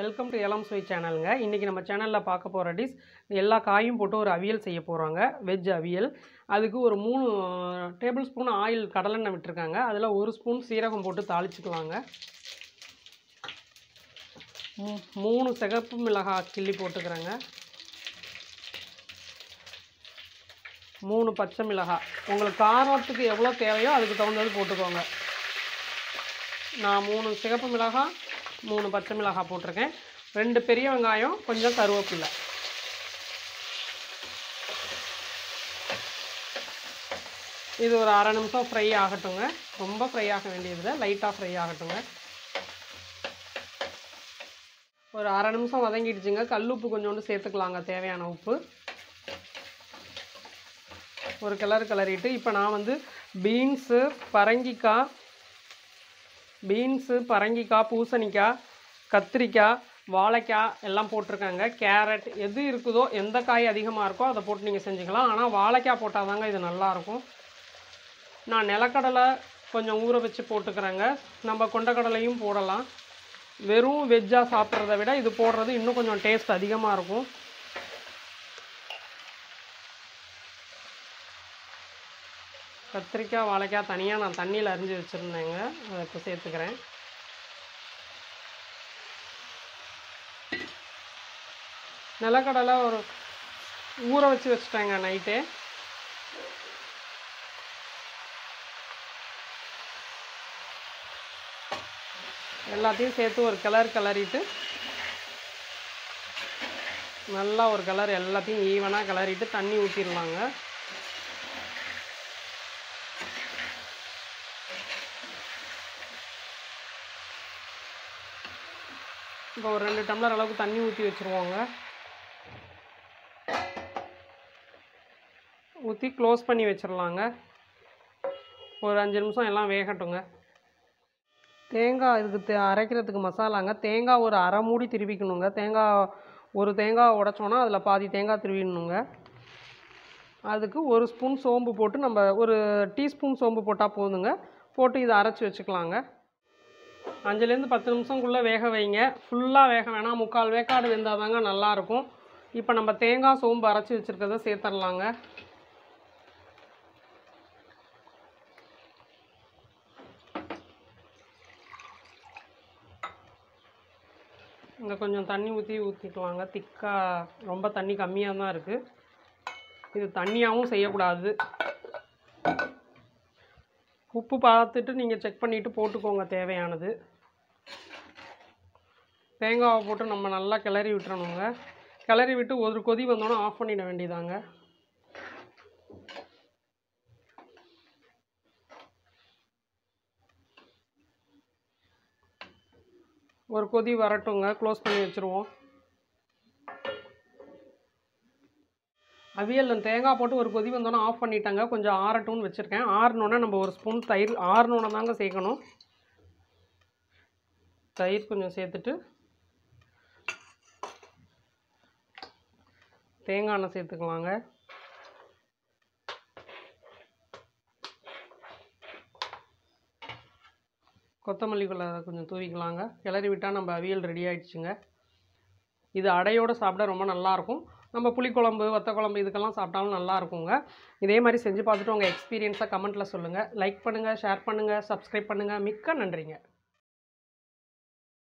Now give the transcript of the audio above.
welcome to ஏலம் சுவை சேனலுங்க இன்றைக்கி நம்ம சேனலில் பார்க்க போகிற டிஷ் எல்லா காயும் போட்டு ஒரு அவியல் செய்ய போகிறாங்க வெஜ் அவியல் அதுக்கு ஒரு மூணு டேபிள் ஸ்பூன் ஆயில் கடலெண்ணெய் விட்டுருக்காங்க அதில் ஒரு ஸ்பூன் சீரகம் போட்டு தாளிச்சுக்கலாங்க மூ- மூணு சிகப்பு மிளகாய் கிள்ளி போட்டுக்கிறேங்க மூணு பச்சை மிளகாய் உங்களுக்கு காரத்துக்கு எவ்வளோ தேவையோ அதுக்கு தகுந்தது போட்டுக்கோங்க நான் மூணு சிகப்பு மிளகாய் மூணு பச்சை மிளகாய் போட்டிருக்கேன் ரெண்டு பெரிய வெங்காயம் கொஞ்சம் கருவேப்பிலை இது ஒரு அரை நிமிஷம் ஃப்ரை ஆகட்டுங்க ரொம்ப ஃப்ரை ஆக வேண்டியதில்லை லைட்டாக ஃப்ரை ஆகட்டுங்க ஒரு அரை நிமிஷம் வதங்கிடுச்சுங்க கல் உப்பு கொஞ்சோண்டு சேர்த்துக்கலாங்க தேவையான உப்பு ஒரு கிளறு கிளறிட்டு இப்போ நான் வந்து பீன்ஸு பரங்கிக்காய் பீன்ஸு பரங்கிக்காய் பூசணிக்காய் கத்திரிக்காய் வாழைக்காய் எல்லாம் போட்டிருக்காங்க கேரட் எது இருக்குதோ எந்த காய் அதிகமாக இருக்கோ அதை போட்டு நீங்கள் செஞ்சுக்கலாம் ஆனால் வாழைக்காய் போட்டால் தாங்க இது நல்லாயிருக்கும் நான் நிலக்கடலை கொஞ்சம் ஊற வச்சு போட்டுக்கிறேங்க நம்ம கொண்டக்கடலையும் போடலாம் வெறும் வெஜ்ஜாக சாப்பிட்றத விட இது போடுறது இன்னும் கொஞ்சம் டேஸ்ட் அதிகமாக இருக்கும் கத்திரிக்காய் வாழைக்காய் தனியாக நான் தண்ணியில் அரிஞ்சு வச்சுருந்தேங்க அதை இப்போ சேர்த்துக்கிறேன் நிலக்கடலை ஒரு ஊற வச்சு வச்சுட்டேங்க நைட்டே எல்லாத்தையும் சேர்த்து ஒரு கலர் கிளறிட்டு நல்லா ஒரு கலர் எல்லாத்தையும் ஈவனாக கிளறிட்டு தண்ணி ஊற்றிடலாங்க இப்போ ஒரு ரெண்டு டம்ளர் அளவுக்கு தண்ணி ஊற்றி வச்சுருவோங்க ஊற்றி க்ளோஸ் பண்ணி வச்சிடலாங்க ஒரு அஞ்சு நிமிஷம் எல்லாம் வேகட்டுங்க தேங்காய் இதுக்கு தே அரைக்கிறதுக்கு மசாலாங்க தேங்காய் ஒரு அரை மூடி திருவிக்கணுங்க தேங்காய் ஒரு தேங்காய் உடைச்சோன்னா அதில் பாதி தேங்காய் திருவிடணுங்க அதுக்கு ஒரு ஸ்பூன் சோம்பு போட்டு நம்ம ஒரு டீஸ்பூன் சோம்பு போட்டால் போதுங்க போட்டு இதை அரைச்சி வச்சுக்கலாங்க அஞ்சுலேருந்து பத்து நிமிஷம்குள்ளே வேக வைங்க ஃபுல்லாக வேக வேணாம் முக்கால் வேக்காடு வெந்தால் தாங்க நல்லாயிருக்கும் இப்போ நம்ம தேங்காய் சோம்பு அரைச்சி வச்சுருக்கிறத சேர்த்துடலாங்க இங்கே கொஞ்சம் தண்ணி ஊற்றி ஊற்றிக்கலாங்க திக்காக ரொம்ப தண்ணி கம்மியாக தான் இருக்குது இது தண்ணியாகவும் செய்யக்கூடாது உப்பு பார்த்துட்டு நீங்கள் செக் பண்ணிவிட்டு போட்டுக்கோங்க தேவையானது தேங்காவை போட்டு நம்ம நல்லா கிளறி விட்டுறணுங்க கிளறி விட்டு ஒரு கொதி வந்தோன்னே ஆஃப் பண்ணிட வேண்டியதாங்க ஒரு கொதி வரட்டுங்க க்ளோஸ் பண்ணி வச்சுருவோம் அவியல் தேங்காய் போட்டு ஒரு கொதி வந்தோன்னே ஆஃப் பண்ணிட்டாங்க கொஞ்சம் ஆறட்டும்னு வச்சுருக்கேன் ஆறினோன்னே நம்ம ஒரு ஸ்பூன் தயிர் ஆறினோன்னே தாங்க சேர்க்கணும் தயிர் கொஞ்சம் சேர்த்துட்டு தேங்காய் எண்ணெய் சேர்த்துக்கலாங்க கொத்தமல்லி கொலை கொஞ்சம் தூவிக்கலாங்க கிளறி விட்டால் நம்ம அவியல் ரெடி ஆயிடுச்சுங்க இது அடையோடு சாப்பிட ரொம்ப நல்லாயிருக்கும் நம்ம புளிக்குழம்பு வத்த குழம்பு இதுக்கெல்லாம் சாப்பிட்டாலும் நல்லா இருக்குங்க இதே மாதிரி செஞ்சு பார்த்துட்டு உங்கள் எக்ஸ்பீரியன்ஸை கமெண்ட்டில் சொல்லுங்கள் லைக் பண்ணுங்கள் ஷேர் பண்ணுங்கள் சப்ஸ்கிரைப் பண்ணுங்கள் மிக்க நன்றிங்க